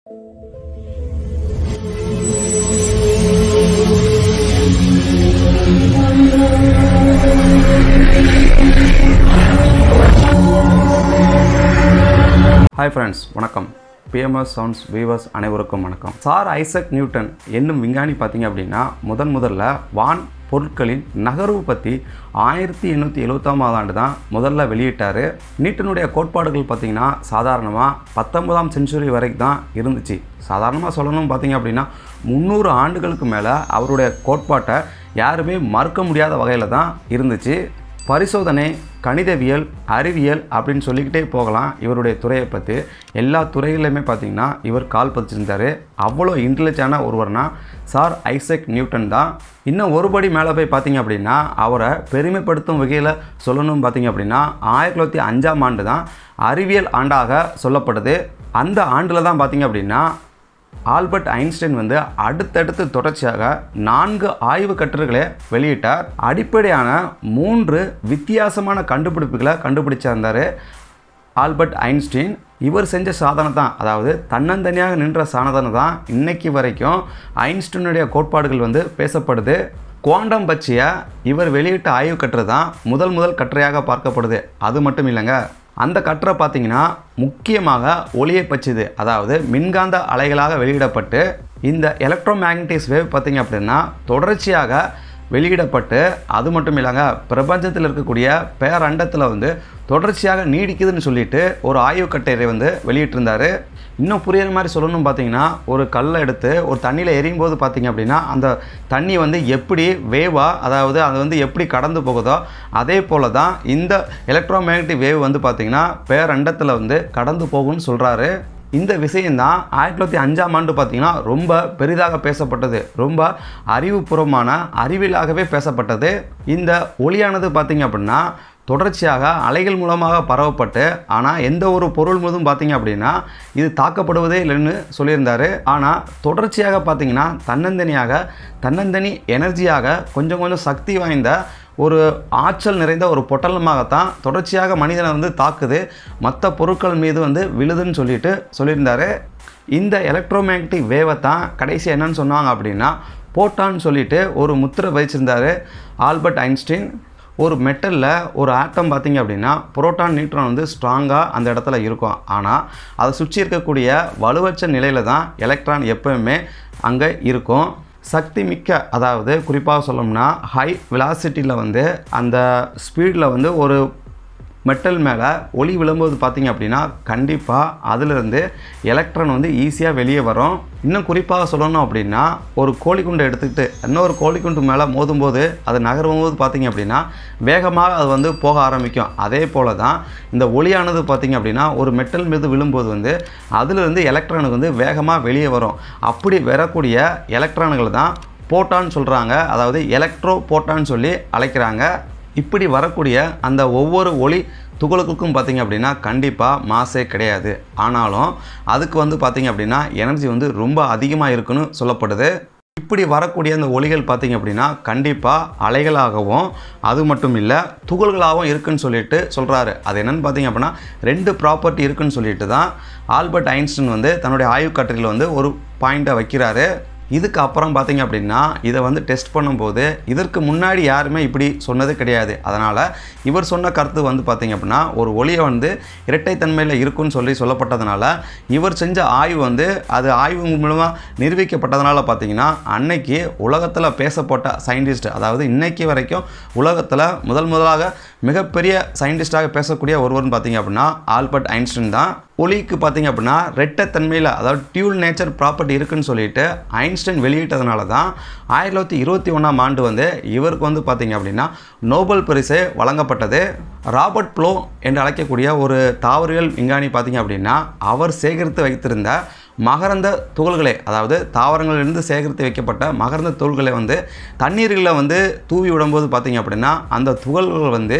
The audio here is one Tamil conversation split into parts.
ஹாய் ஃப்ரெண்ட்ஸ் வணக்கம் பிஎம்எஸ் சவுண்ட்ஸ் வீவர்ஸ் அனைவருக்கும் வணக்கம் சார் ஐசக் நியூட்டன் என்னும் விஞ்ஞானி பார்த்தீங்க அப்படின்னா முதன் முதல்ல வான் பொருட்களின் நகர்வு பற்றி ஆயிரத்தி எண்ணூற்றி எழுபத்தாமாவது ஆண்டு தான் முதல்ல வெளியிட்டார் நியூட்டனுடைய கோட்பாடுகள் பார்த்திங்கன்னா சாதாரணமாக பத்தொன்பதாம் செஞ்சுரி வரைக்கும் தான் இருந்துச்சு சாதாரணமாக சொல்லணும் பார்த்தீங்க அப்படின்னா முந்நூறு ஆண்டுகளுக்கு மேலே அவருடைய கோட்பாட்டை யாருமே மறுக்க முடியாத வகையில் தான் இருந்துச்சு பரிசோதனை கணிதவியல் அறிவியல் அப்படின்னு சொல்லிக்கிட்டே போகலாம் இவருடைய துறையை பற்றி எல்லா துறைகளிலுமே பார்த்திங்கன்னா இவர் கால் பதிச்சிருந்தார் அவ்வளோ இன்டெலிஜான ஒருவர்னா சார் ஐசக் நியூட்டன் தான் இன்னும் ஒருபடி மேலே போய் பார்த்தீங்க அப்படின்னா அவரை பெருமைப்படுத்தும் வகையில் சொல்லணும் பார்த்தீங்க அப்படின்னா ஆயிரத்தி தொள்ளாயிரத்தி அஞ்சாம் ஆண்டு தான் அறிவியல் ஆண்டாக சொல்லப்படுது அந்த ஆண்டில் தான் பார்த்தீங்க அப்படின்னா ஆல்பர்ட் ஐன்ஸ்டைன் வந்து அடுத்தடுத்து தொடர்ச்சியாக நான்கு ஆய்வு கட்டுரைகளை வெளியிட்டார் அடிப்படையான மூன்று வித்தியாசமான கண்டுபிடிப்புகளை கண்டுபிடிச்சிருந்தார் ஆல்பர்ட் ஐன்ஸ்டீன் இவர் செஞ்ச சாதனை தான் அதாவது தன்னந்தனியாக நின்ற சாதனை தான் இன்னைக்கு வரைக்கும் ஐன்ஸ்டீனுடைய கோட்பாடுகள் வந்து பேசப்படுது குவாண்டம் பற்றிய இவர் வெளியிட்ட ஆய்வு கட்டுரை தான் முதல் முதல் கட்டுரையாக பார்க்கப்படுது அது மட்டும் இல்லைங்க அந்த கட்டுரை பார்த்தீங்கன்னா முக்கியமாக ஒளியை பற்றியது அதாவது மின்காந்த அலைகளாக வெளியிடப்பட்டு இந்த எலக்ட்ரோ மேக்னட்டிஸ் வேவ் பார்த்தீங்க அப்படின்னா தொடர்ச்சியாக வெளியிடப்பட்டு அது மட்டும் இல்லைங்க பிரபஞ்சத்தில் இருக்கக்கூடிய பேரண்டத்தில் வந்து தொடர்ச்சியாக நீடிக்குதுன்னு சொல்லிட்டு ஒரு ஆய்வு கட்டுரை வந்து வெளியிட்டிருந்தார் இன்னும் புரியுற மாதிரி சொல்லணும் பார்த்தீங்கன்னா ஒரு கல்லை எடுத்து ஒரு தண்ணியில் எரியும் போது பார்த்தீங்க அப்படின்னா அந்த தண்ணி வந்து எப்படி வேவாக அதாவது அது வந்து எப்படி கடந்து போகுதோ அதே போல் தான் இந்த எலக்ட்ரோ மேக்னட்டிக் வேவ் வந்து பார்த்திங்கன்னா பேரண்டத்தில் வந்து கடந்து போகும்னு சொல்கிறாரு இந்த விஷயந்தான் ஆயிரத்தி தொள்ளாயிரத்தி அஞ்சாம் ஆண்டு பார்த்திங்கன்னா ரொம்ப பெரிதாக பேசப்பட்டது ரொம்ப அறிவுபூர்வமான அறிவியலாகவே பேசப்பட்டது இந்த ஒளியானது பார்த்திங்க அப்படின்னா தொடர்ச்சியாக அலைகள் மூலமாக பரவப்பட்டு ஆனால் எந்த ஒரு பொருள் மீதும் பார்த்தீங்க அப்படின்னா இது தாக்கப்படுவதே இல்லைன்னு சொல்லியிருந்தார் ஆனால் தொடர்ச்சியாக பார்த்தீங்கன்னா தன்னந்தனியாக தன்னந்தனி எனர்ஜியாக கொஞ்சம் கொஞ்சம் சக்தி வாய்ந்த ஒரு ஆற்றல் நிறைந்த ஒரு பொட்டலமாகத்தான் தொடர்ச்சியாக மனிதனை வந்து தாக்குது மற்ற பொருட்கள் மீது வந்து விழுதுன்னு சொல்லிட்டு சொல்லியிருந்தார் இந்த எலக்ட்ரோமேக்னட்டிக் வேவை தான் கடைசி என்னன்னு சொன்னாங்க அப்படின்னா போட்டான்னு சொல்லிட்டு ஒரு முத்திரை வச்சிருந்தார் ஆல்பர்ட் ஐன்ஸ்டீன் ஒரு மெட்டலில் ஒரு ஆட்டம் பார்த்திங்க அப்படின்னா புரோட்டான் நியூட்ரான் வந்து ஸ்ட்ராங்காக அந்த இடத்துல இருக்கும் ஆனால் அதை சுற்றி இருக்கக்கூடிய வலுவற்ற நிலையில் தான் எலக்ட்ரான் எப்போவுமே அங்கே இருக்கும் சக்தி மிக்க அதாவது குறிப்பாக சொல்லணும்னா ஹை விலாசிட்டியில் வந்து அந்த ஸ்பீடில் வந்து ஒரு மெட்டல் மேலே ஒளி விழும்போது பார்த்தீங்க அப்படின்னா கண்டிப்பாக அதிலிருந்து எலக்ட்ரான் வந்து ஈஸியாக வெளியே வரும் இன்னும் குறிப்பாக சொல்லணும் அப்படின்னா ஒரு கோழிக்குண்டை எடுத்துக்கிட்டு இன்னொரு கோழிக்குண்டு மேலே மோதும்போது அது நகரும் போது பார்த்தீங்க அப்படின்னா வேகமாக அது வந்து போக ஆரம்பிக்கும் அதே போல் தான் இந்த ஒளியானது பார்த்தீங்க அப்படின்னா ஒரு மெட்டல் மீது விழும்போது வந்து அதிலிருந்து எலக்ட்ரானுக்கு வந்து வேகமாக வெளியே வரும் அப்படி வரக்கூடிய எலக்ட்ரான்கள் தான் போட்டான்னு சொல்கிறாங்க அதாவது எலக்ட்ரோ போட்டான்னு சொல்லி அழைக்கிறாங்க இப்படி வரக்கூடிய அந்த ஒவ்வொரு ஒளி துகளுக்கும் பார்த்திங்க அப்படின்னா கண்டிப்பாக மாசே கிடையாது ஆனாலும் அதுக்கு வந்து பார்த்திங்க அப்படின்னா எனர்ஜி வந்து ரொம்ப அதிகமாக இருக்குன்னு சொல்லப்படுது இப்படி வரக்கூடிய அந்த ஒளிகள் பார்த்திங்க அப்படின்னா கண்டிப்பாக அலைகளாகவும் அது மட்டும் இல்லை துகள்களாகவும் இருக்குன்னு சொல்லிட்டு சொல்கிறாரு அது என்னென்னு பார்த்தீங்க அப்படின்னா ரெண்டு ப்ராப்பர்ட்டி இருக்குன்னு சொல்லிட்டு தான் ஆல்பர்ட் ஐன்ஸ்டன் வந்து தன்னுடைய ஆய்வு கட்டுரையில் வந்து ஒரு பாயிண்ட்டை வைக்கிறாரு இதுக்கு அப்புறம் பார்த்தீங்க அப்படின்னா இதை வந்து டெஸ்ட் பண்ணும்போது இதற்கு முன்னாடி யாருமே இப்படி சொன்னது கிடையாது அதனால் இவர் சொன்ன கருத்து வந்து பார்த்திங்க அப்படின்னா ஒரு ஒளியை வந்து இரட்டைத்தன்மையில் இருக்குன்னு சொல்லி சொல்லப்பட்டதுனால இவர் செஞ்ச ஆய்வு வந்து அது ஆய்வு மூலமாக நிரூபிக்கப்பட்டதுனால பார்த்தீங்கன்னா அன்னைக்கு உலகத்தில் பேசப்பட்ட சயின்டிஸ்ட் அதாவது இன்னைக்கு வரைக்கும் உலகத்தில் முதல் முதலாக மிகப்பெரிய சயின்டிஸ்டாக பேசக்கூடிய ஒருவர்னு பார்த்தீங்க அப்படின்னா ஆல்பர்ட் ஐன்ஸ்டைன் தான் ஒளிக்கு பார்த்தீங்க அப்படின்னா ரெட்டத்தன்மையில் அதாவது டியூல் நேச்சர் ப்ராப்பர்ட்டி இருக்குன்னு சொல்லிட்டு ஐன்ஸ்டைன் வெளியிட்டதுனால தான் ஆயிரத்தி தொள்ளாயிரத்தி இருபத்தி ஒன்றாம் ஆண்டு வந்து இவருக்கு வந்து பார்த்தீங்க அப்படின்னா நோபல் பரிசு வழங்கப்பட்டது ராபர்ட் ப்ளோ என்று அழைக்கக்கூடிய ஒரு தாவரியல் விஞ்ஞானி பார்த்தீங்க அப்படின்னா அவர் சேகரித்து வைத்திருந்த மகரந்த துகள்களை அதாவது தாவரங்களிலிருந்து சேகரித்து வைக்கப்பட்ட மகரந்த துகள்களை வந்து தண்ணீர்களில் வந்து தூவி விடும்போது பார்த்தீங்க அப்படின்னா அந்த துகள்கள் வந்து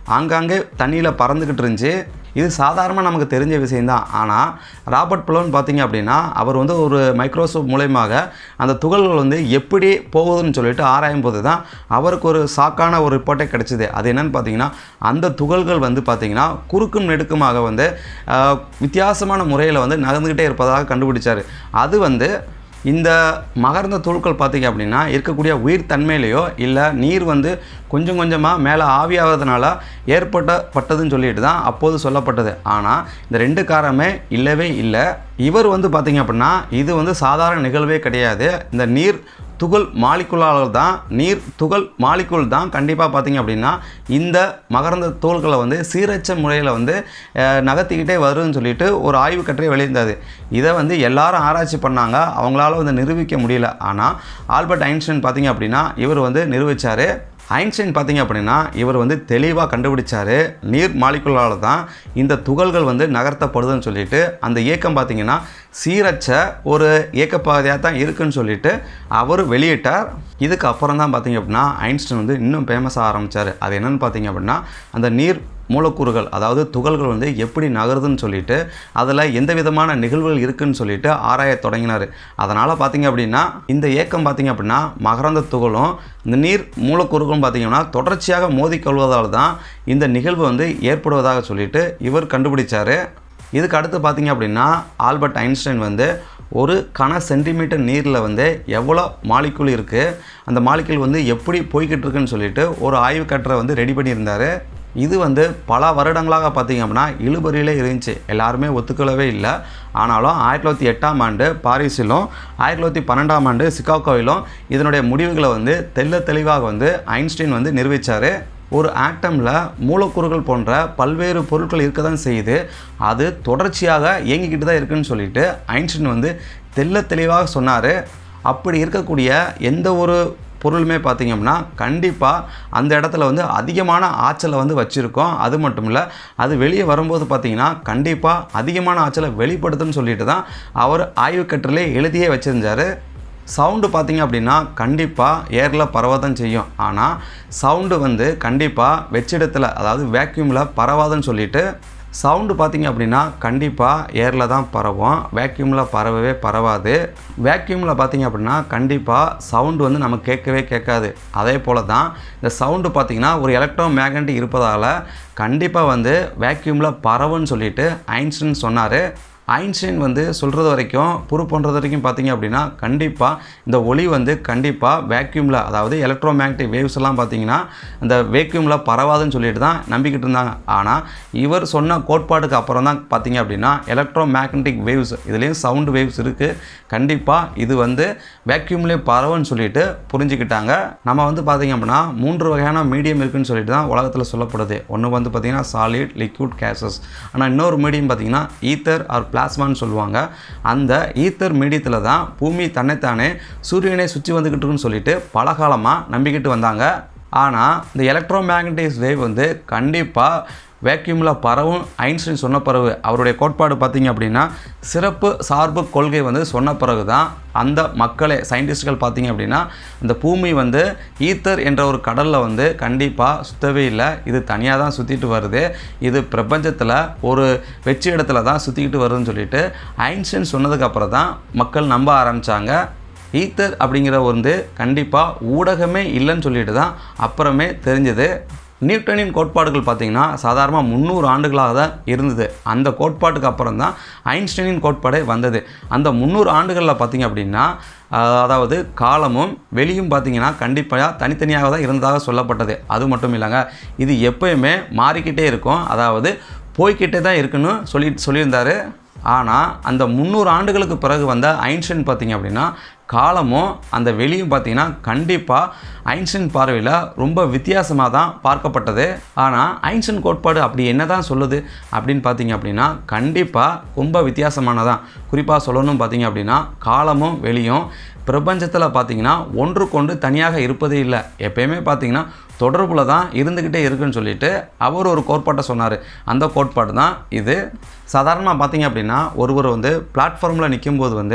ஆங்காங்கே தண்ணியில் பறந்துக்கிட்டு இருந்துச்சு இது சாதாரணமாக நமக்கு தெரிஞ்ச விஷயந்தான் ஆனால் ராபர்ட் புலோன் பார்த்தீங்க அப்படின்னா அவர் வந்து ஒரு மைக்ரோஸ்கோப் மூலயமாக அந்த துகள்கள் வந்து எப்படி போகுதுன்னு சொல்லிட்டு ஆராயும் போது தான் அவருக்கு ஒரு சாக்கான ஒரு ரிப்போர்ட்டே கிடச்சிது அது என்னன்னு பார்த்தீங்கன்னா அந்த துகள்கள் வந்து பார்த்திங்கன்னா குறுக்கும் நெடுக்குமாக வந்து ஆஹ், வித்தியாசமான முறையில் வந்து நகர்ந்துக்கிட்டே இருப்பதாக கண்டுபிடிச்சார் அது வந்து இந்த மகர்ந்த தூள்கள் பார்த்தீங்க அப்படின்னா இருக்கக்கூடிய உயிர் தன்மையிலையோ இல்லை நீர் வந்து கொஞ்சம் கொஞ்சமாக மேலே ஆவியாகிறதுனால ஏற்பட்ட பட்டதுன்னு சொல்லிட்டு தான் அப்போது சொல்லப்பட்டது ஆனால் இந்த ரெண்டு காரணமே இல்லவே இல்லை இவர் வந்து பார்த்தீங்க அப்படின்னா இது வந்து சாதாரண நிகழ்வே கிடையாது இந்த நீர் துகள் மாலிக்குலால் தான் நீர் துகள் மாலிக்குள் தான் கண்டிப்பாக பார்த்தீங்க அப்படின்னா இந்த மகரந்த தோள்களை வந்து சீரற்ற முறையில் வந்து அஹ், நகர்த்திக்கிட்டே வரும்னு சொல்லிட்டு ஒரு ஆய்வு கட்டுரை வெளியிருந்தது இதை வந்து எல்லாரும் ஆராய்ச்சி பண்ணாங்க அவங்களால வந்து நிரூபிக்க முடியல ஆனால் ஆல்பர்ட் ஐன்ஸ்டைன் பார்த்தீங்க அப்படின்னா இவர் வந்து நிரூபித்தார் ஐன்ஸ்டைன் பார்த்தீங்க அப்படின்னா இவர் வந்து தெளிவாக கண்டுபிடிச்சாரு நீர் மாலிக்குலால் தான் இந்த துகள்கள் வந்து நகர்த்தப்படுதுன்னு சொல்லிட்டு அந்த இயக்கம் பார்த்தீங்கன்னா சீரற்ற ஒரு இயக்கப்பகுதியாக தான் இருக்குன்னு சொல்லிட்டு அவர் வெளியிட்டார் இதுக்கு அப்புறம் தான் பார்த்தீங்க அப்படின்னா ஐன்ஸ்டைன் வந்து இன்னும் ஃபேமஸாக ஆரம்பித்தார் அது என்னன்னு பார்த்தீங்க அப்படின்னா அந்த நீர் மூலக்கூறுகள் அதாவது துகள்கள் வந்து எப்படி நகருதுன்னு சொல்லிட்டு அதில் எந்த விதமான நிகழ்வுகள் இருக்குன்னு சொல்லிட்டு ஆராய தொடங்கினார் அதனால் பார்த்தீங்க அப்படின்னா இந்த ஏக்கம் பார்த்தீங்க அப்படின்னா மகரந்த துகளும் இந்த நீர் மூலக்கூறுகளும் பார்த்தீங்கன்னா தொடர்ச்சியாக மோதிக்கொள்வதால் தான் இந்த நிகழ்வு வந்து ஏற்படுவதாக சொல்லிட்டு இவர் கண்டுபிடிச்சார் இதுக்கு அடுத்து பார்த்தீங்க அப்படின்னா ஆல்பர்ட் ஐன்ஸ்டைன் வந்து ஒரு கன சென்டிமீட்டர் நீரில் வந்து எவ்வளோ மாலிக்குள் இருக்குது அந்த மாலிக்குள் வந்து எப்படி போய்கிட்டு இருக்குன்னு சொல்லிட்டு ஒரு ஆய்வு கட்டுரை வந்து ரெடி பண்ணியிருந்தார் இது வந்து பல வருடங்களாக பார்த்தீங்க அப்படின்னா இழுபறியிலே இருந்துச்சு எல்லாருமே ஒத்துக்கொள்ளவே இல்லை ஆனாலும் ஆயிரத்தி தொள்ளாயிரத்தி எட்டாம் ஆண்டு பாரிஸிலும் ஆயிரத்தி தொள்ளாயிரத்தி பன்னெண்டாம் ஆண்டு சிகாகோவிலும் இதனுடைய முடிவுகளை வந்து தெள்ள தெளிவாக வந்து ஐன்ஸ்டைன் வந்து நிரூபித்தார் ஒரு ஆட்டமில் மூலக்கூறுகள் போன்ற பல்வேறு பொருட்கள் இருக்க தான் செய்யுது அது தொடர்ச்சியாக இயங்கிக்கிட்டு தான் இருக்குன்னு சொல்லிட்டு ஐன்ஸ்டைன் வந்து தெள்ள தெளிவாக சொன்னார் அப்படி இருக்கக்கூடிய எந்த ஒரு பொருளுமே பார்த்தீங்கன்னா கண்டிப்பாக அந்த இடத்துல வந்து அதிகமான ஆற்றலை வந்து வச்சுருக்கோம் அது மட்டும் இல்லை அது வெளியே வரும்போது பார்த்தீங்கன்னா கண்டிப்பாக அதிகமான ஆற்றலை வெளிப்படுத்துன்னு சொல்லிட்டு தான் அவர் ஆய்வு கட்டுரையிலே எழுதியே வச்சிருந்தாரு சவுண்டு பார்த்தீங்க அப்படின்னா கண்டிப்பாக ஏரில் பரவ தான் செய்யும் ஆனால் சவுண்டு வந்து கண்டிப்பாக வெற்றிடத்தில் அதாவது வேக்யூமில் பரவாதுன்னு சொல்லிட்டு சவுண்டு பார்த்தீங்க அப்படின்னா கண்டிப்பாக ஏரில் தான் பரவும் வேக்யூமில் பரவவே பரவாது வேக்யூமில் பார்த்தீங்க அப்படின்னா கண்டிப்பாக சவுண்டு வந்து நமக்கு கேட்கவே கேட்காது அதே போல் தான் இந்த சவுண்டு பார்த்தீங்கன்னா ஒரு எலக்ட்ரோ மேக்னட்டிக் இருப்பதால் கண்டிப்பாக வந்து வேக்யூமில் பரவுன்னு சொல்லிட்டு ஐன்ஸ்டைன் சொன்னார் ஐன்ஸ்டைன் வந்து சொல்கிறது வரைக்கும் ப்ரூவ் பண்ணுறது வரைக்கும் பார்த்தீங்க அப்படின்னா கண்டிப்பாக இந்த ஒளி வந்து கண்டிப்பாக வேக்யூமில் அதாவது எலக்ட்ரோ மேக்னட்டிக் வேவ்ஸ் எல்லாம் பார்த்தீங்கன்னா இந்த வேக்யூமில் பரவாதுன்னு சொல்லிட்டு தான் நம்பிக்கிட்டு இருந்தாங்க ஆனால் இவர் சொன்ன கோட்பாட்டுக்கு அப்புறம் தான் பார்த்தீங்க அப்படின்னா எலக்ட்ரோ மேக்னட்டிக் வேவ்ஸ் இதுலேயும் சவுண்டு வேவ்ஸ் இருக்குது கண்டிப்பாக இது வந்து வேக்யூம்லேயே பரவுன்னு சொல்லிட்டு புரிஞ்சுக்கிட்டாங்க நம்ம வந்து பார்த்தீங்க அப்படின்னா மூன்று வகையான மீடியம் இருக்குன்னு சொல்லிட்டு தான் உலகத்தில் சொல்லப்படுது ஒன்று வந்து பார்த்தீங்கன்னா சாலிட் லிக்விட் கேசஸ் ஆனால் இன்னொரு மீடியம் பார்த்தீங்கன்னா ஈத்தர் ஆர் பிளாஸ்மான்னு சொல்லுவாங்க அந்த ஈத்தர் மீடியத்தில் தான் பூமி தன்னைத்தானே சூரியனை சுற்றி வந்துக்கிட்டு இருக்குன்னு சொல்லிட்டு பல காலமாக நம்பிக்கிட்டு வந்தாங்க ஆனால் இந்த எலக்ட்ரோ மேக்னட்டிஸ் வேவ் வந்து கண்டிப்பாக வேக்யூமில் பரவும் ஐன்ஸ்டைன் சொன்ன பிறகு அவருடைய கோட்பாடு பார்த்தீங்க அப்படின்னா சிறப்பு சார்பு கொள்கை வந்து சொன்ன பிறகு தான் அந்த மக்களே சயின்டிஸ்ட்கள் பார்த்தீங்க அப்படின்னா இந்த பூமி வந்து ஈத்தர் என்ற ஒரு கடலில் வந்து கண்டிப்பாக சுத்தவே இல்லை இது தனியாக தான் சுற்றிட்டு வருது இது பிரபஞ்சத்தில் ஒரு வெற்றி இடத்துல தான் சுற்றிக்கிட்டு வருதுன்னு சொல்லிட்டு ஐன்ஸ்டைன் சொன்னதுக்கப்புறம் தான் மக்கள் நம்ப ஆரம்பித்தாங்க ஈத்தர் அப்படிங்கிற வந்து கண்டிப்பாக ஊடகமே இல்லைன்னு சொல்லிட்டு தான் அப்புறமே தெரிஞ்சது நியூட்டனின் கோட்பாடுகள் பார்த்திங்கன்னா சாதாரணமாக முந்நூறு ஆண்டுகளாக தான் இருந்தது அந்த கோட்பாட்டுக்கு அப்புறம் தான் ஐன்ஸ்டைனின் கோட்பாடே வந்தது அந்த முந்நூறு ஆண்டுகளில் பார்த்திங்க அப்படின்னா ஆஹ், அதாவது காலமும் வெளியும் பார்த்திங்கன்னா கண்டிப்பாக தனித்தனியாக தான் இருந்ததாக சொல்லப்பட்டது அது மட்டும் இல்லைங்க இது எப்பயுமே மாறிக்கிட்டே இருக்கும் அதாவது போய்க்கிட்டே தான் இருக்குன்னு சொல்லி சொல்லியிருந்தாரு ஆனால் அந்த முந்நூறு ஆண்டுகளுக்கு பிறகு வந்த ஐன்ஸ்டைன் பார்த்தீங்க அப்படின்னா காலமும் அந்த வெளியும் பார்த்தீங்கன்னா கண்டிப்பாக ஐன்ஸ்டைன் பார்வையில் ரொம்ப வித்தியாசமாக தான் பார்க்கப்பட்டது ஆனால் ஐன்ஸ்டைன் கோட்பாடு அப்படி என்ன தான் சொல்லுது அப்படின்னு பார்த்தீங்க அப்படின்னா கண்டிப்பாக ரொம்ப வித்தியாசமானதான் குறிப்பாக சொல்லணும் பார்த்தீங்க அப்படின்னா காலமும் வெளியும் பிரபஞ்சத்தில் பார்த்தீங்கன்னா ஒன்றுக்கொண்டு தனியாக இருப்பதே இல்லை எப்பயுமே பார்த்தீங்கன்னா தொடர்பில் தான் இருந்துக்கிட்டே இருக்குன்னு சொல்லிட்டு அவர் ஒரு கோட்பாட்டை சொன்னார் அந்த கோட்பாடு தான் இது சாதாரணமாக பார்த்தீங்க அப்படின்னா ஒருவர் வந்து பிளாட்ஃபார்மில் நிற்கும்போது வந்து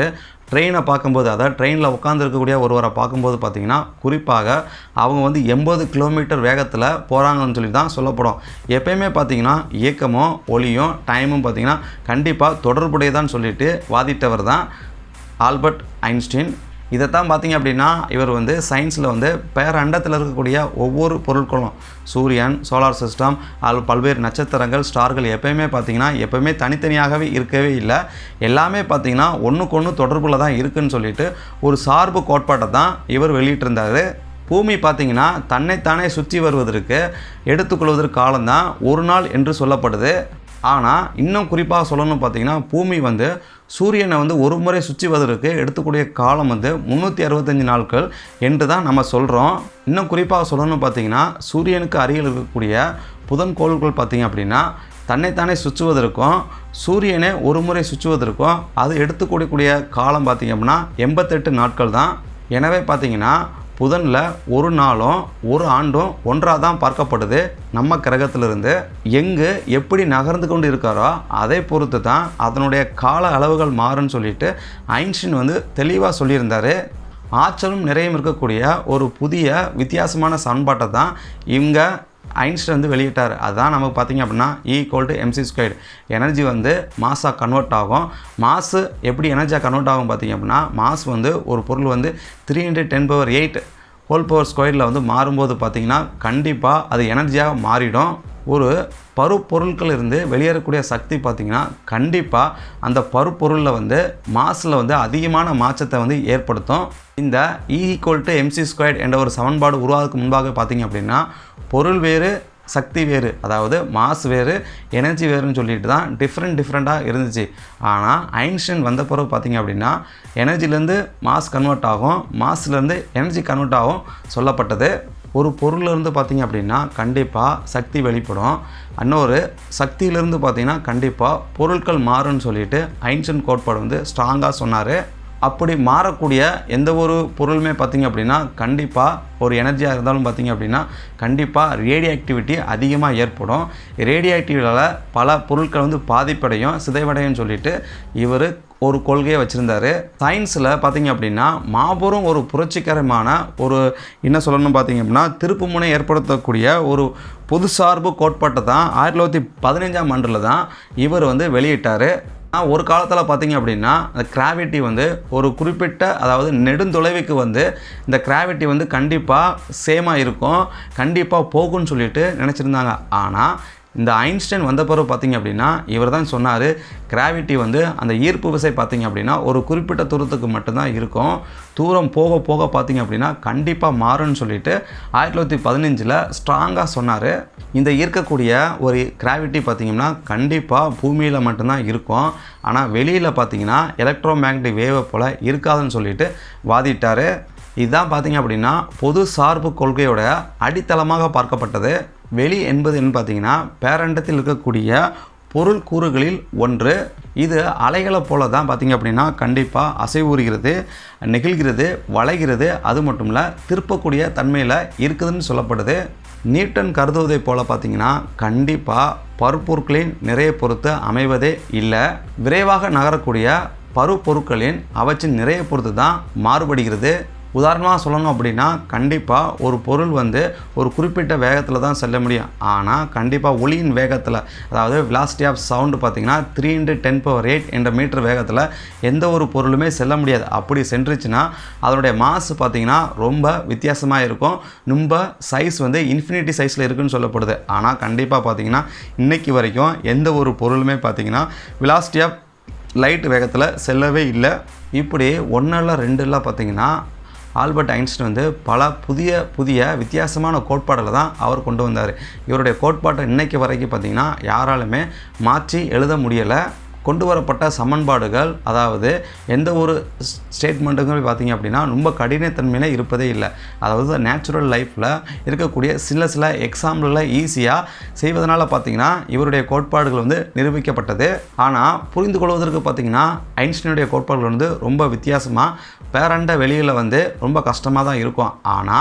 ட்ரெயினை பார்க்கும்போது அதாவது ட்ரெயினில் உட்காந்துருக்கக்கூடிய ஒருவரை பார்க்கும்போது பார்த்திங்கன்னா குறிப்பாக அவங்க வந்து எண்பது கிலோமீட்டர் வேகத்தில் போகிறாங்கன்னு சொல்லி தான் சொல்லப்படும் எப்பயுமே பார்த்திங்கன்னா இயக்கமும் ஒளியும் டைமும் பார்த்திங்கன்னா கண்டிப்பாக தொடர்புடையதான்னு சொல்லிட்டு வாதிட்டவர் தான் ஆல்பர்ட் ஐன்ஸ்டீன் இதைத்தான் பார்த்தீங்க அப்படின்னா இவர் வந்து சயின்ஸில் வந்து பேரண்டத்தில் இருக்கக்கூடிய ஒவ்வொரு பொருட்களும் சூரியன் சோலார் சிஸ்டம் அது பல்வேறு நட்சத்திரங்கள் ஸ்டார்கள் எப்பயுமே பார்த்தீங்கன்னா எப்பயுமே தனித்தனியாகவே இருக்கவே இல்லை எல்லாமே பார்த்தீங்கன்னா ஒன்றுக்கு ஒன்று தொடர்பில் தான் இருக்குன்னு சொல்லிட்டு ஒரு சார்பு கோட்பாட்டை தான் இவர் வெளியிட்டிருந்தார் பூமி பார்த்தீங்கன்னா தன்னைத்தானே சுற்றி வருவதற்கு எடுத்துக்கொள்வதற்கு காலம்தான் ஒரு நாள் என்று சொல்லப்படுது ஆனால் இன்னும் குறிப்பாக சொல்லணும்னு பார்த்தீங்கன்னா பூமி வந்து சூரியனை வந்து ஒரு முறை சுற்றி வருவதற்கு எடுத்துக்கூடிய காலம் வந்து முந்நூற்றி அறுபத்தஞ்சு நாட்கள் என்று தான் நம்ம சொல்கிறோம் இன்னும் குறிப்பாக சொல்லணும்னு பார்த்தீங்கன்னா சூரியனுக்கு அருகில் இருக்கக்கூடிய புதன் கோள்கள் பார்த்தீங்க அப்படின்னா தன்னைத்தானே சுற்றுவதற்கும் சூரியனை ஒரு முறை சுற்றுவதற்கும் அது எடுத்துக்கூடிய காலம் பார்த்தீங்க அப்படின்னா எண்பத்தெட்டு நாட்கள் தான் எனவே பார்த்தீங்கன்னா புதனில் ஒரு நாளும் ஒரு ஆண்டும் ஒன்றாக தான் பார்க்கப்படுது நம்ம கிரகத்திலிருந்து எங்கு எப்படி நகர்ந்து கொண்டு இருக்காரோ அதை பொறுத்து தான் அதனுடைய கால அளவுகள் மாறும்னு சொல்லிட்டு ஐன்ஸ்டீன் வந்து தெளிவாக சொல்லியிருந்தார் ஆற்றலும் நிறையும் இருக்கக்கூடிய ஒரு புதிய வித்தியாசமான சமன்பாட்டை தான் இவங்க ஐன்ஸ்டைன் வந்து வெளியிட்டார் அதுதான் நமக்கு பார்த்தீங்க அப்படின்னா equal to MC squared energy வந்து மாஸாக கன்வெர்ட் ஆகும் மாசு எப்படி எனர்ஜியாக கன்வெர்ட் ஆகும் பார்த்தீங்க அப்படின்னா மாஸ் வந்து ஒரு பொருள் வந்து three into ten power eight whole power ஸ்கொயரில் வந்து மாறும்போது பார்த்திங்கன்னா கண்டிப்பாக அது எனர்ஜியாக மாறிடும் ஒரு பருப்பொருட்கள் இருந்து வெளியேறக்கூடிய சக்தி பார்த்திங்கன்னா கண்டிப்பாக அந்த பருப்பொருளில் வந்து மாசில் வந்து அதிகமான மாற்றத்தை வந்து ஏற்படுத்தும் இந்த E equal to MC squared என்ற ஒரு சமன்பாடு உருவாகிறதுக்கு முன்பாக பார்த்திங்க அப்படின்னா பொருள் வேறு சக்தி வேறு அதாவது மாஸ் வேறு எனர்ஜி வேறுன்னு சொல்லிட்டு தான் டிஃப்ரெண்ட் டிஃப்ரெண்ட்டாக இருந்துச்சு ஆனால் ஐன்ஸ்டைன் வந்த பிறகு பார்த்திங்க அப்படின்னா எனர்ஜிலேருந்து மாஸ் கன்வெர்ட் ஆகும் மாஸ்லேருந்து எனர்ஜி கன்வெர்ட் ஆகும் சொல்லப்பட்டது ஒரு பொருளிலிருந்து பார்த்திங்க அப்படின்னா கண்டிப்பாக சக்தி வெளிப்படும் இன்னொரு சக்தியிலேருந்து பார்த்திங்கன்னா கண்டிப்பாக பொருட்கள் மாறும்னு சொல்லிட்டு ஐன்ஸ்டைன் கோட்பாடு வந்து ஸ்ட்ராங்காக சொன்னார் அப்படி மாறக்கூடிய எந்த ஒரு பொருளுமே பார்த்திங்க அப்படின்னா கண்டிப்பாக ஒரு எனர்ஜியாக இருந்தாலும் பார்த்திங்க அப்படின்னா கண்டிப்பாக ரேடியோ ஆக்டிவிட்டி அதிகமாக ஏற்படும் ரேடியோ ஆக்டிவிட்டியால் பல பொருட்கள் வந்து பாதிப்படையும் சிதைவடையும் சொல்லிட்டு இவர் ஒரு கொள்கையை வச்சுருந்தார் சயின்ஸில் பார்த்திங்க அப்படின்னா மாபெரும் ஒரு புரட்சிகரமான ஒரு என்ன சொல்லணும் பார்த்திங்க அப்படின்னா திருப்புமுனை ஏற்படுத்தக்கூடிய ஒரு பொது சார்பு கோட்பாட்டை தான் ஆயிரத்தி தொள்ளாயிரத்தி பதினஞ்சாம் ஆண்டில் தான் இவர் வந்து வெளியிட்டார் ஆனால் ஒரு காலத்தில் பார்த்தீங்க அப்படின்னா அந்த கிராவிட்டி வந்து ஒரு குறிப்பிட்ட அதாவது நெடுந்தொலைவுக்கு வந்து இந்த கிராவிட்டி வந்து கண்டிப்பாக சேமாக இருக்கும் கண்டிப்பாக போகும்னு சொல்லிட்டு நினச்சிருந்தாங்க ஆனால் இந்த ஐன்ஸ்டைன் வந்த பிறகு பார்த்தீங்க அப்படின்னா இவர் தான் சொன்னார் கிராவிட்டி வந்து அந்த ஈர்ப்பு விசை பார்த்தீங்க அப்படின்னா ஒரு குறிப்பிட்ட தூரத்துக்கு மட்டும்தான் இருக்கும் தூரம் போக போக பார்த்தீங்க அப்படின்னா கண்டிப்பாக மாறும்னு சொல்லிட்டு ஆயிரத்தி தொள்ளாயிரத்தி பதினஞ்சில் ஸ்ட்ராங்காக சொன்னார் இந்த ஈர்க்கக்கூடிய ஒரு கிராவிட்டி பார்த்திங்கன்னா கண்டிப்பாக பூமியில் மட்டும்தான் இருக்கும் ஆனால் வெளியில் பார்த்தீங்கன்னா எலக்ட்ரோ மேக்னட்டிக் வேவை போல் இருக்காதுன்னு சொல்லிட்டு வாதிட்டார் இதுதான் பார்த்தீங்க அப்படின்னா பொது சார்பு கொள்கையோட அடித்தளமாக பார்க்கப்பட்டது வெளி என்பது என்ன பார்த்தீங்கன்னா பேரண்டத்தில் இருக்கக்கூடிய பொருள் கூறுகளில் ஒன்று இது அலைகளை போல தான் பார்த்திங்க அப்படின்னா கண்டிப்பாக அசைவுறுகிறது நெகிழ்கிறது வளைகிறது அது மட்டும் இல்லை திருப்பக்கூடிய தன்மையில் இருக்குதுன்னு சொல்லப்படுது நியூட்டன் கருதுவதை போல் பார்த்திங்கன்னா கண்டிப்பாக பருப்பொருட்களின் நிறைய பொறுத்து அமைவதே இல்லை விரைவாக நகரக்கூடிய பருப்பொருட்களின் அவற்றின் நிறைய பொறுத்து தான் மாறுபடுகிறது உதாரணமாக சொல்லணும் அப்படின்னா கண்டிப்பாக ஒரு பொருள் வந்து ஒரு குறிப்பிட்ட வேகத்தில் தான் செல்ல முடியும் ஆனால் கண்டிப்பாக ஒளியின் வேகத்தில் அதாவது விலாசிட்டி ஆஃப் சவுண்டு பார்த்திங்கன்னா three into ten power eight என்ற மீட்டர் வேகத்தில் எந்த ஒரு பொருளுமே செல்ல முடியாது அப்படி சென்றுச்சுன்னா அதனுடைய மாசு பார்த்திங்கன்னா ரொம்ப வித்தியாசமாக இருக்கும் ரொம்ப சைஸ் வந்து இன்ஃபினிட்டி சைஸில் இருக்குன்னு சொல்லப்படுது ஆனால் கண்டிப்பாக பார்த்திங்கன்னா இன்றைக்கி வரைக்கும் எந்த ஒரு பொருளுமே பார்த்திங்கன்னா விலாசிட்டி ஆஃப் லைட் வேகத்தில் செல்லவே இல்லை இப்படி ஒன்றில் ரெண்டுல பார்த்திங்கன்னா ஆல்பர்ட் ஐன்ஸ்டைன் வந்து பல புதிய புதிய வித்தியாசமான கோட்பாடுகளை தான் அவர் கொண்டு வந்தார் இவருடைய கோட்பாட்டை இன்னைக்கு வரைக்கும் பார்த்திங்கன்னா யாராலுமே மாற்றி எழுத முடியலை கொண்டு வரப்பட்ட சமன்பாடுகள் அதாவது எந்த ஒரு ஸ்டேட்மெண்ட்டுகள் பார்த்திங்க அப்படின்னா ரொம்ப கடினத்தன்மையில் இருப்பதே இல்லை அதாவது நேச்சுரல் லைஃப்பில் இருக்கக்கூடிய சில சில எக்ஸாம்பிளில் ஈஸியாக செய்வதனால பார்த்திங்கன்னா இவருடைய கோட்பாடுகள் வந்து நிரூபிக்கப்பட்டது ஆனால் புரிந்து கொள்வதற்கு பார்த்திங்கன்னா ஐன்ஸ்டைனுடைய கோட்பாடுகள் வந்து ரொம்ப வித்தியாசமாக பேரண்ட வெளியில் வந்து ரொம்ப கஷ்டமாக தான் இருக்கும் ஆனால்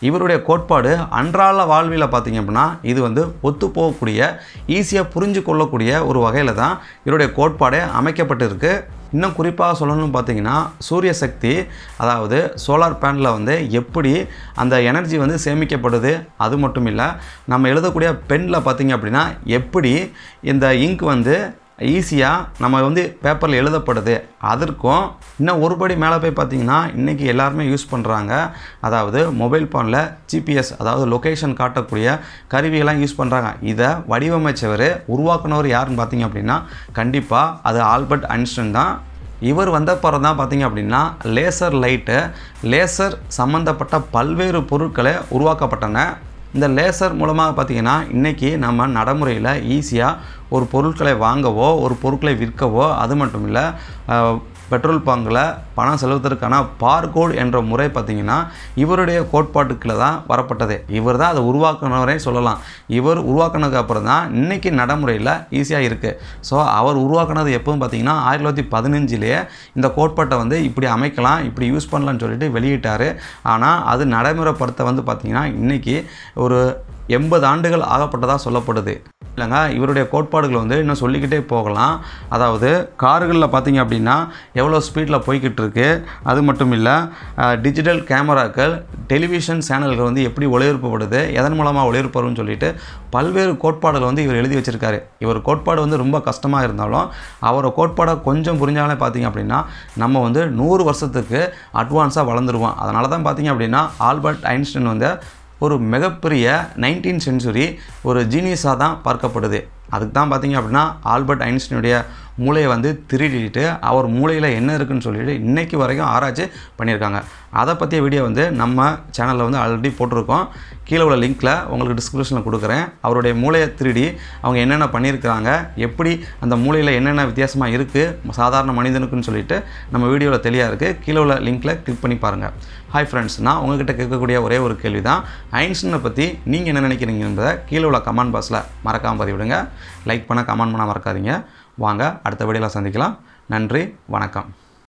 இவருடைய கோட்பாடு அன்றாட வாழ்வில் பார்த்தீங்க அப்படின்னா இது வந்து ஒத்து போகக்கூடிய ஈஸியாக புரிஞ்சு கொள்ளக்கூடிய ஒரு வகையில் தான் இவருடைய கோட்பாடே அமைக்கப்பட்டிருக்கு இன்னும் குறிப்பாக சொல்லணும்னு பார்த்தீங்கன்னா சூரிய சக்தி அதாவது சோலார் பேனலில் வந்து எப்படி அந்த எனர்ஜி வந்து சேமிக்கப்படுது அது மட்டும் இல்லை நம்ம எழுதக்கூடிய பெனில் பார்த்தீங்க அப்படின்னா எப்படி இந்த இங்க் வந்து ஈஸியாக நம்ம வந்து பேப்பரில் எழுதப்படுது அதற்கும் இன்னும் ஒரு படி மேலே போய் பார்த்தீங்கன்னா இன்றைக்கி எல்லாருமே யூஸ் பண்ணுறாங்க அதாவது மொபைல் ஃபோனில் ஜிபிஎஸ் அதாவது லொக்கேஷன் காட்டக்கூடிய கருவியெல்லாம் யூஸ் பண்ணுறாங்க இதை வடிவமைச்சவர் உருவாக்குனவர் யாருன்னு பார்த்தீங்க அப்படின்னா கண்டிப்பாக அது ஆல்பர்ட் ஐன்ஸ்டைன் தான் இவர் வந்த பிறகு தான் பார்த்தீங்க அப்படின்னா லேசர் லைட்டு லேசர் சம்மந்தப்பட்ட பல்வேறு பொருட்களை உருவாக்கப்பட்டன இந்த லேசர் மூலமாக பார்த்தீங்கன்னா இன்றைக்கி நம்ம நடைமுறையில் ஈஸியாக ஒரு பொருட்களை வாங்கவோ ஒரு பொருட்களை விற்கவோ அது மட்டும் இல்லை பெட்ரோல் பங்கில் பணம் செலுத்துவதற்கான பார்கோட் என்ற முறை பார்த்திங்கன்னா இவருடைய கோட்பாட்டுக்குள்ள தான் வரப்பட்டது இவர் தான் அதை உருவாக்குனவரே சொல்லலாம் இவர் உருவாக்குனதுக்கு அப்புறம் தான் இன்றைக்கி நடைமுறையில் ஈஸியாக இருக்குது ஸோ அவர் உருவாக்குனது எப்போவும் பார்த்தீங்கன்னா ஆயிரத்தி தொள்ளாயிரத்தி பதினஞ்சிலேயே இந்த கோட்பாட்டை வந்து இப்படி அமைக்கலாம் இப்படி யூஸ் பண்ணலாம்னு சொல்லிட்டு வெளியிட்டார் ஆனால் அது நடைமுறைப்படுத்த வந்து பார்த்திங்கன்னா இன்றைக்கி ஒரு எண்பது ஆண்டுகள் ஆகப்பட்டதாக சொல்லப்படுது இல்லைங்க இவருடைய கோட்பாடுகள் வந்து இன்னும் சொல்லிக்கிட்டே போகலாம் அதாவது கார்களில் பார்த்தீங்க அப்படின்னா எவ்வளோ ஸ்பீடில் போய்கிட்டு இருக்கு அது மட்டும் இல்லை டிஜிட்டல் கேமராக்கள் டெலிவிஷன் சேனல்கள் வந்து எப்படி ஒளிபரப்பப்படுது எதன் மூலமாக ஒளிபரப்புன்னு சொல்லிட்டு பல்வேறு கோட்பாடுகள் வந்து இவர் எழுதி வச்சிருக்காரு இவர் கோட்பாடு வந்து ரொம்ப கஷ்டமாக இருந்தாலும் அவரோட கோட்பாடை கொஞ்சம் புரிஞ்சாலே பார்த்தீங்க அப்படின்னா நம்ம வந்து நூறு வருஷத்துக்கு அட்வான்ஸாக வளர்ந்துருவோம் அதனால தான் பார்த்தீங்க அப்படின்னா ஆல்பர்ட் ஐன்ஸ்டைன் வந்து ஒரு மிகப்பெரிய நைன்டீன் சென்ச்சுரி ஒரு ஜீனியஸாக தான் பார்க்கப்படுது அதுக்கு தான் பார்த்தீங்க அப்படின்னா ஆல்பர்ட் ஐன்ஸ்டீனுடைய மூளையை வந்து திருடிட்டு அவர் மூளையில் என்ன இருக்குன்னு சொல்லிட்டு இன்றைக்கி வரைக்கும் ஆராய்ச்சி பண்ணியிருக்காங்க அதை பற்றிய வீடியோ வந்து நம்ம சேனலில் வந்து ஆல்ரெடி போட்டிருக்கோம் கீழே உள்ள லிங்க்கில் உங்களுக்கு டிஸ்கிரிப்ஷனில் கொடுக்குறேன் அவருடைய மூளையை திருடி அவங்க என்னென்ன பண்ணியிருக்கிறாங்க எப்படி அந்த மூளையில் என்னென்ன வித்தியாசமாக இருக்குது சாதாரண மனிதனுக்குன்னு சொல்லிட்டு நம்ம வீடியோவில் தெளிவாக இருக்குது கீழே உள்ள லிங்க்கில் கிளிக் பண்ணி பாருங்கள் ஹாய் ஃப்ரெண்ட்ஸ் நான் உங்ககிட்ட கேட்கக்கூடிய ஒரே ஒரு கேள்வி தான் ஐன்ஸ்டனை பற்றி நீங்கள் என்ன நினைக்கிறீங்க என்பதை கீழே உள்ள கமெண்ட் பாக்ஸில் மறக்காமல் பதிவிடுங்க லைக் பண்ண கமெண்ட் பண்ண மறக்காதீங்க வாங்க அடுத்த வீடியோவில் சந்திக்கலாம் நன்றி வணக்கம்